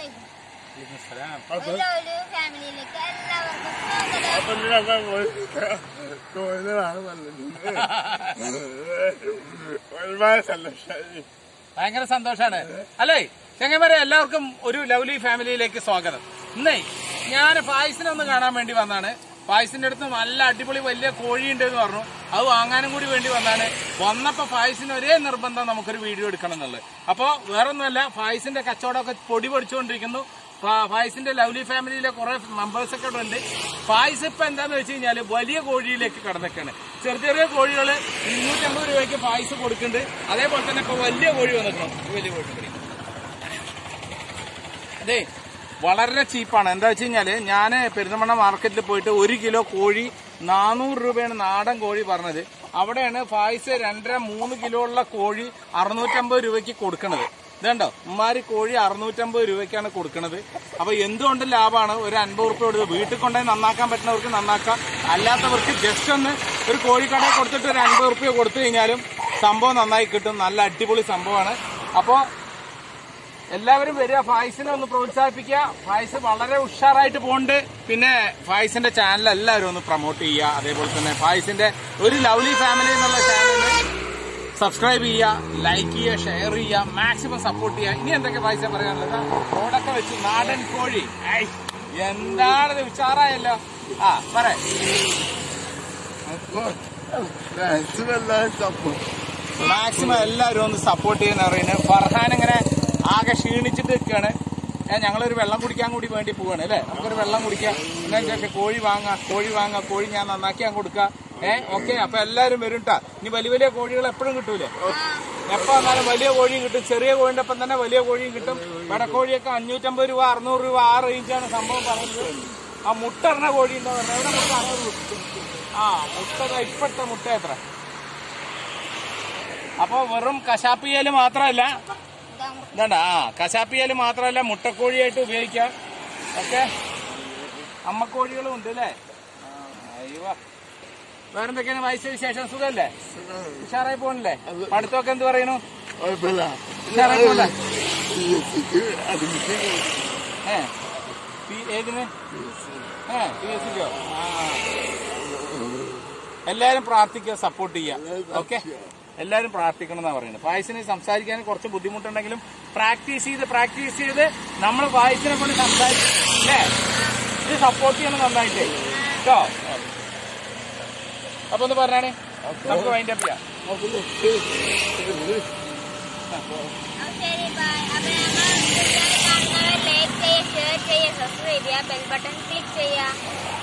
അസ്സലാമലൈക്കും സലാം. ഒരു ഒരു ഫാമിലിയിലേക്ക് എല്ലാവർക്കും സ്വാഗതം അപ്പൊ ഇതിനൊക്കെ പോയി തൊഴിലാണ് നല്ലത് ഒരുപാട് സന്തോഷമായി ഭയങ്കര സന്തോഷാണ് അല്ലേ ചെങ്ങന്മാരെ എല്ലാവർക്കും ഒരു ലവ്ലി ഫാമിലിയിലേക്ക് സ്വാഗതം ഇന്നേ ഞാൻ ഫായ്സിനെ ഒന്ന് കാണാൻ വേണ്ടി വന്നാണ് ഫായ്സിന്റെ അടുത്ത് നല്ല അടിപൊളി വലിയ കോഴിയുണ്ട് എന്ന് പറഞ്ഞു അത് വാങ്ങാനും കൂടി വേണ്ടി വന്നാണ് വന്നപ്പോ ഫായ്സിന് ഒരേ നിർബന്ധം നമുക്കൊരു വീഡിയോ എടുക്കണം എന്നുള്ളത് അപ്പോ വേറൊന്നുമല്ല ഫായ്സിന്റെ കച്ചവടമൊക്കെ പൊടി പൊടിച്ചുകൊണ്ടിരിക്കുന്നു ഫാ- ഫായ്സിന്റെ ലവ്ലി ഫാമിലിയിലെ കുറെ മെമ്പേഴ്സ് ഒക്കെ ഇവിടെ ഉണ്ട് ഫായ്സ് ഇപ്പൊ എന്താന്ന് വെച്ച് കഴിഞ്ഞാല് വലിയ കോഴിയിലേക്ക് കടന്നിക്കാണ് ചെറിയ ചെറിയ കോഴികൾ ഇരുന്നൂറ്റമ്പത് രൂപയ്ക്ക് ഫായ്സ് കൊടുക്കുന്നുണ്ട് അതേപോലെ തന്നെ ഇപ്പൊ വലിയ കോഴി വന്നിട്ടുണ്ട് ഈ വലിയ കോഴി ഇവിടെ. അതെ വളരെ ചീപ്പാണ് എന്താ വെച്ച് കഴിഞ്ഞാല് ഞാൻ പെരുന്തമണ്ണ മാർക്കറ്റിൽ പോയിട്ട് ഒരു കിലോ കോഴി നാനൂറ് രൂപയാണ് നാടൻ കോഴി പറഞ്ഞത് അവിടെയാണ് ഫായ്സ് രണ്ടര മൂന്ന് കിലോ ഉള്ള കോഴി അറുന്നൂറ്റമ്പത് രൂപയ്ക്ക് കൊടുക്കണത് ഇതുണ്ടോ ഉമ്മാരി കോഴി അറുന്നൂറ്റമ്പത് രൂപയ്ക്കാണ് കൊടുക്കുന്നത് അപ്പൊ എന്തുകൊണ്ട് ലാഭമാണ് ഒരു അൻപത് റുപ്യ കൊടുത്ത് വീട്ടിൽ കൊണ്ടുപോയി നന്നാക്കാൻ പറ്റുന്നവർക്ക് നന്നാക്കാം അല്ലാത്തവർക്ക് ജസ്റ്റ് ഒന്ന് ഒരു കോഴിക്കടയിൽ കൊടുത്തിട്ട് ഒരു അൻപത് റുപ്യ കൊടുത്തു കഴിഞ്ഞാലും സംഭവം നന്നായി കിട്ടും നല്ല അടിപൊളി സംഭവമാണ് അപ്പോൾ എല്ലാവരും വരിക ഫായ്സിനെ ഒന്ന് പ്രോത്സാഹിപ്പിക്കുക ഫായ്സ് വളരെ ഉഷാറായിട്ട് പോകുന്നുണ്ട് പിന്നെ ഫായ്സിന്റെ ചാനൽ എല്ലാവരും ഒന്ന് പ്രൊമോട്ട് ചെയ്യുക അതേപോലെ തന്നെ ഫായ്സിന്റെ ഒരു ലവ്ലി ഫാമിലി എന്നുള്ള ചാനൽ സബ്സ്ക്രൈബ് ചെയ്യുക ലൈക്ക് ചെയ്യുക ഷെയർ ചെയ്യുക മാക്സിമം സപ്പോർട്ട് ചെയ്യുക ഇനി എന്തൊക്കെ ഫായ്സ പറയാനുള്ളത് റോഡൊക്കെ വെച്ച് നാടൻ കോഴി ഐ, എന്താണിത് ഉഷാറായല്ലോ ആ പറ അപ്പൊ മാക്സിമം എല്ലാവരും സപ്പോർട്ട് മാക്സിമം എല്ലാവരും ഒന്ന് സപ്പോർട്ട് ചെയ്യുന്ന പറയുന്നത് ഫർഹാൻ ഇങ്ങനെ ആകെ ക്ഷീണിച്ചിട്ട് നിൽക്കുകയാണ് ഏ, ഞങ്ങളൊരു വെള്ളം കുടിക്കാൻ കൂടി വേണ്ടി പോവാണ് അല്ലേ നമുക്കൊരു വെള്ളം കുടിക്കാം എന്നാ ചോദിച്ചാൽ കോഴി വാങ്ങാം കോഴി വാങ്ങാം കോഴി ഞാൻ നന്നാക്കി ഞാൻ കൊടുക്കാം ഏ ഓക്കെ അപ്പൊ എല്ലാവരും വരും ട്ടാ ഇനി വലിയ വലിയ കോഴികൾ എപ്പോഴും കിട്ടൂലേ എപ്പോ വന്നാലും വലിയ കോഴിയും കിട്ടും ചെറിയ കോഴിന്റെ ഒപ്പം തന്നെ വലിയ കോഴിയും കിട്ടും വടക്കോഴിയൊക്കെ അഞ്ഞൂറ്റമ്പത് രൂപ അറുന്നൂറ് രൂപ ആ റേഞ്ചാണ് സംഭവം പറയുന്നത് ആ മുട്ട ഇടുന്ന കോഴി എന്താ പറയുക എവിടെ മുട്ട ആ മുട്ട ദാ ഇപ്പോഴത്തെ മുട്ട എത്ര അപ്പൊ വെറും കശാപ്പിയല് മാത്രമല്ല ഇതാ ഇതാണ്ട ആ കശാപ്പിയല് മാത്രമല്ല മുട്ടക്കോഴിയായിട്ട് ഉപയോഗിക്കാം ഓക്കെ അമ്മക്കോഴികളും ഉണ്ട് അല്ലേ അയ്യോ വേറെന്തൊക്കെയാണ് വയസ്സ് വിശേഷം സുഖല്ലേ ഉഷാറായി പോകണില്ലേ പഠിത്തമൊക്കെ എന്ത് പറയുന്നു കുഴപ്പമില്ല ഉഷാറായി പോകണ്ടേ അഡ്മിഷൻ ഏ പി- ഏതിന് ഏ പി എസ് സിക്കോ എല്ലാരും പ്രാർത്ഥിക്കുക സപ്പോർട്ട് ചെയ്യുക ഓക്കെ എല്ലാരും പ്രാർത്ഥിക്കണം എന്നാ പറയുന്നത് ഫായ്സിന് സംസാരിക്കാൻ കുറച്ച് ബുദ്ധിമുട്ടുണ്ടെങ്കിലും പ്രാക്ടീസ് ചെയ്ത് പ്രാക്ടീസ് ചെയ്ത് നമ്മൾ ഫായ്സിനെ കൊണ്ട് സംസാരിക്കും അല്ലേ ഇത് സപ്പോർട്ട് ചെയ്യണം നന്നായിട്ട് കേട്ടോ അപ്പൊ ഒന്ന് പറഞ്ഞാണേ നമുക്ക് വൈൻഡ് അപ്പ് ചെയ്യാം അപ്പോൾ ശരി ബൈ അപ്പോൾ ഞങ്ങൾ കാണുന്നവർ ലൈക്ക് ചെയ്യുക ഷെയർ ചെയ്യുക സബ്സ്ക്രൈബ് ചെയ്യുക ബെൽ ബട്ടൺ ക്ലിക്ക് ചെയ്യുക